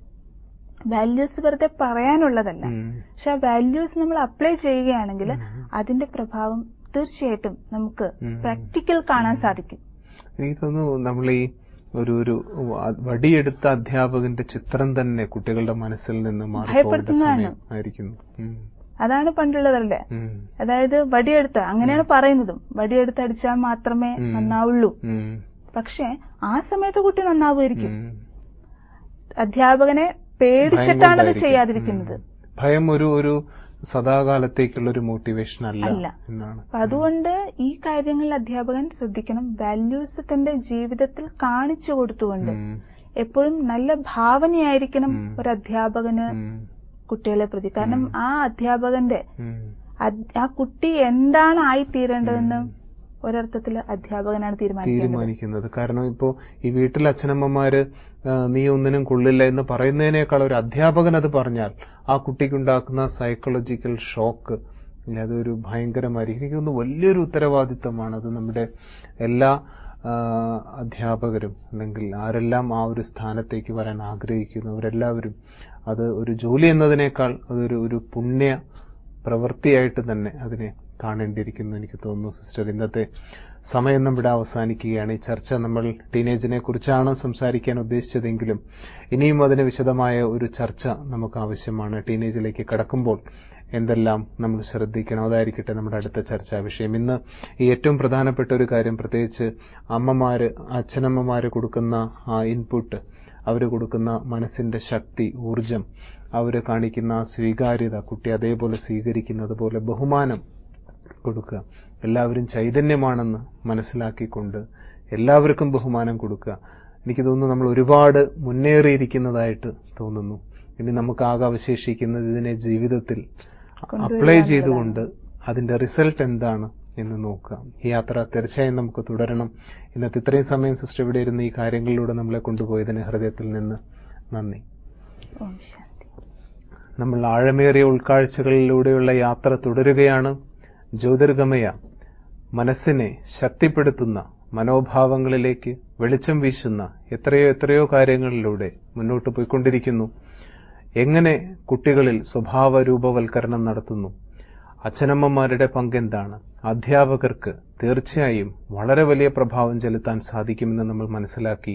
വാല്യൂസ് വെറുതെ പറയാനുള്ളതല്ല ഉം. പക്ഷെ ആ വാല്യൂസ് നമ്മൾ അപ്ലൈ ചെയ്യുകയാണെങ്കിൽ ഉം. അതിന്റെ പ്രഭാവം തീർച്ചയായിട്ടും നമുക്ക് ഉം. പ്രാക്ടിക്കൽ കാണാൻ സാധിക്കും എനിക്ക് തോന്നുന്നു നമ്മൾ ഈ ഒരു ഒരു വടിയെടുത്ത അധ്യാപകന്റെ ചിത്രം തന്നെ കുട്ടികളുടെ മനസ്സിൽ നിന്ന് മാറിപ്പോകേണ്ട ഭയപ്പെടുത്തുന്നതാണ്. സമയം ആയിരിക്കുന്നു ഉം. അതാണ് പണ്ടുള്ളവരുടെ ഉം. അതായത് വടിയെടുത്ത് അങ്ങനെയാണ് പറയുന്നതും വടിയെടുത്ത് അടിച്ചാൽ മാത്രമേ ഉം. നന്നാവുള്ളൂ ഉം. പക്ഷെ ആ സമയത്ത് കുട്ടി നന്നാവുമായിരിക്കും ഉം. അധ്യാപകനെ പേടിച്ചിട്ടാണ് അത് ഭയം കൊണ്ടായിരിക്കും. ചെയ്യാതിരിക്കുന്നത് ഉം. ഭയം ഒരു ഒരു സദാകാലത്തേക്കുള്ള ഒരു മോട്ടിവേഷൻ അല്ല അല്ല. എന്നാണ് അപ്പൊ അതുകൊണ്ട് ഈ കാര്യങ്ങളിൽ അധ്യാപകൻ ശ്രദ്ധിക്കണം വാല്യൂസ് തന്റെ ജീവിതത്തിൽ കാണിച്ചു കൊടുത്തുകൊണ്ട് ഉം. എപ്പോഴും നല്ല ഭാവനയായിരിക്കണം ഉം. ഒരു അധ്യാപകന് ഉം. കുട്ടികളെ പ്രതി കാരണം ആ അധ്യാപകന്റെ ഉം. അദ്- ആ കുട്ടി എന്താണ് ആയിത്തീരേണ്ടതെന്ന് ഒരർത്ഥത്തിൽ അധ്യാപകനാണ് തീരുമാനിക്കേണ്ടത് തീരുമാനിക്കുന്നത് കാരണം ഇപ്പോ ഈ വീട്ടിൽ അച്ഛനമ്മമാര് ആ, നീ ഒന്നിനും കൊള്ളില്ല എന്ന് പറയുന്നതിനേക്കാൾ ഒരു അധ്യാപകൻ അത് പറഞ്ഞാൽ ആ കുട്ടിക്കുണ്ടാക്കുന്ന സൈക്കോളജിക്കൽ ഷോക്ക് അതൊരു ഭയങ്കരമായിരിക്കും എനിക്ക് തോന്നുന്നു വലിയൊരു ഉത്തരവാദിത്തമാണ് അത് നമ്മുടെ എല്ലാ ആ, അധ്യാപകരും അല്ലെങ്കിൽ ആരെല്ലാം ആ ഒരു സ്ഥാനത്തേക്ക് വരാൻ ആഗ്രഹിക്കുന്നവരെല്ലാവരും അത് ഒരു ജോലി എന്നതിനേക്കാൾ അതൊരു ഒരു പുണ്യ പ്രവൃത്തിയായിട്ട് തന്നെ അതിനെ കാണേണ്ടിയിരിക്കുന്നു എനിക്ക് തോന്നുന്നു സിസ്റ്റർ ഇന്നത്തെ സമയം നമ്മുടെ അവസാനിക്കുകയാണ് ഈ ചർച്ച നമ്മൾ ടീനേജിനെ കുറിച്ചാണ് സംസാരിക്കാൻ ഉദ്ദേശിച്ചതെങ്കിലും ഇനിയും അതിന് വിശദമായ ഒരു ചർച്ച നമുക്ക് ആവശ്യമാണ് ടീനേജിലേക്ക് കടക്കുമ്പോൾ എന്തെല്ലാം നമ്മൾ ശ്രദ്ധിക്കണം അതായിരിക്കട്ടെ നമ്മുടെ അടുത്ത ചർച്ചാ വിഷയം ഇന്ന് ഈ ഏറ്റവും പ്രധാനപ്പെട്ട ഒരു കാര്യം പ്രത്യേകിച്ച് അമ്മമാര് അച്ഛനമ്മമാര് കൊടുക്കുന്ന ആ ഇൻപുട്ട് അവർ കൊടുക്കുന്ന മനസ്സിന്റെ ശക്തി ഊർജം അവർ കാണിക്കുന്ന ആ സ്വീകാര്യത കുട്ടി അതേപോലെ സ്വീകരിക്കുന്നത് പോലെ ബഹുമാനം കൊടുക്കുക എല്ലാവരും ചൈതന്യമാണെന്ന് മനസ്സിലാക്കിക്കൊണ്ട് എല്ലാവർക്കും ബഹുമാനം കൊടുക്കുക എനിക്ക് തോന്നുന്നു നമ്മൾ ഒരുപാട് മുന്നേറിയിരിക്കുന്നതായിട്ട് തോന്നുന്നു ഇനി നമുക്ക് ആകെ അവശേഷിക്കുന്നത് ഇതിനെ ജീവിതത്തിൽ അപ്ലൈ ചെയ്തുകൊണ്ട് അതിന്റെ റിസൾട്ട് എന്താണ് എന്ന് നോക്കുക ഈ യാത്ര തീർച്ചയായും നമുക്ക് തുടരണം ഇന്നത്തെ ഇത്രയും സമയം സിസ്റ്റർ ഇവിടെ ഇരുന്ന് ഈ കാര്യങ്ങളിലൂടെ നമ്മളെ കൊണ്ടുപോയതിന് ഹൃദയത്തിൽ നിന്ന് നന്ദി ഓം ശാന്തി നമ്മൾ ആഴമേറിയ ഉൾക്കാഴ്ചകളിലൂടെയുള്ള യാത്ര തുടരുകയാണ് ജ്യോതിർഗമയ മനസ്സിനെ ശക്തിപ്പെടുത്തുന്ന മനോഭാവങ്ങളിലേക്ക് വെളിച്ചം വീശുന്ന എത്രയോ എത്രയോ കാര്യങ്ങളിലൂടെ മുന്നോട്ട് പോയിക്കൊണ്ടിരിക്കുന്നു എങ്ങനെ കുട്ടികളിൽ സ്വഭാവ രൂപവൽക്കരണം നടത്തുന്നു അച്ഛനമ്മമാരുടെ പങ്കെന്താണ് അധ്യാപകർക്ക് തീർച്ചയായും വളരെ വലിയ പ്രഭാവം ചെലുത്താൻ സാധിക്കുമെന്ന് നമ്മൾ മനസ്സിലാക്കി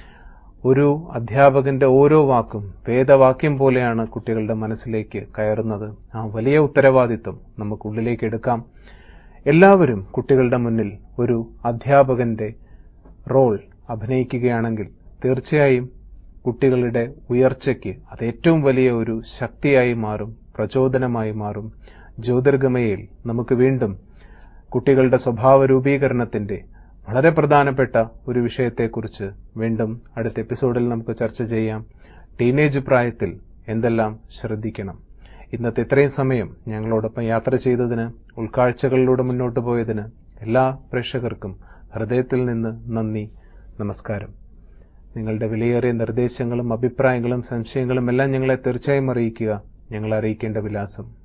ഒരു അധ്യാപകന്റെ ഓരോ വാക്കും വേദവാക്യം പോലെയാണ് കുട്ടികളുടെ മനസ്സിലേക്ക് കയറുന്നത് ആ വലിയ ഉത്തരവാദിത്വം നമുക്കുള്ളിലേക്ക് എടുക്കാം എല്ലാവരും കുട്ടികളുടെ മുന്നിൽ ഒരു അധ്യാപകന്റെ റോൾ അഭിനയിക്കുകയാണെങ്കിൽ തീർച്ചയായും കുട്ടികളുടെ ഉയർച്ചയ്ക്ക് അത് ഏറ്റവും വലിയ ഒരു ശക്തിയായി മാറും പ്രചോദനമായി മാറും ജ്യോതിർഗമയിൽ നമുക്ക് വീണ്ടും കുട്ടികളുടെ സ്വഭാവ രൂപീകരണത്തിന്റെ വളരെ പ്രധാനപ്പെട്ട ഒരു വിഷയത്തെക്കുറിച്ച് വീണ്ടും അടുത്ത എപ്പിസോഡിൽ നമുക്ക് ചർച്ച ചെയ്യാം ടീനേജ് പ്രായത്തിൽ എന്തെല്ലാം ശ്രദ്ധിക്കണം ഇന്നത്തെ ഇത്രയും സമയം ഞങ്ങളോടൊപ്പം യാത്ര ചെയ്തതിന് ഉൾക്കാഴ്ചകളിലൂടെ മുന്നോട്ട് പോയതിന് എല്ലാ പ്രേക്ഷകർക്കും ഹൃദയത്തിൽ നിന്ന് നന്ദി നമസ്കാരം നിങ്ങളുടെ വിലയേറിയ നിർദ്ദേശങ്ങളും അഭിപ്രായങ്ങളും സംശയങ്ങളും എല്ലാം ഞങ്ങളെ തീർച്ചയായും അറിയിക്കുക ഞങ്ങളെ അറിയിക്കേണ്ട വിലാസം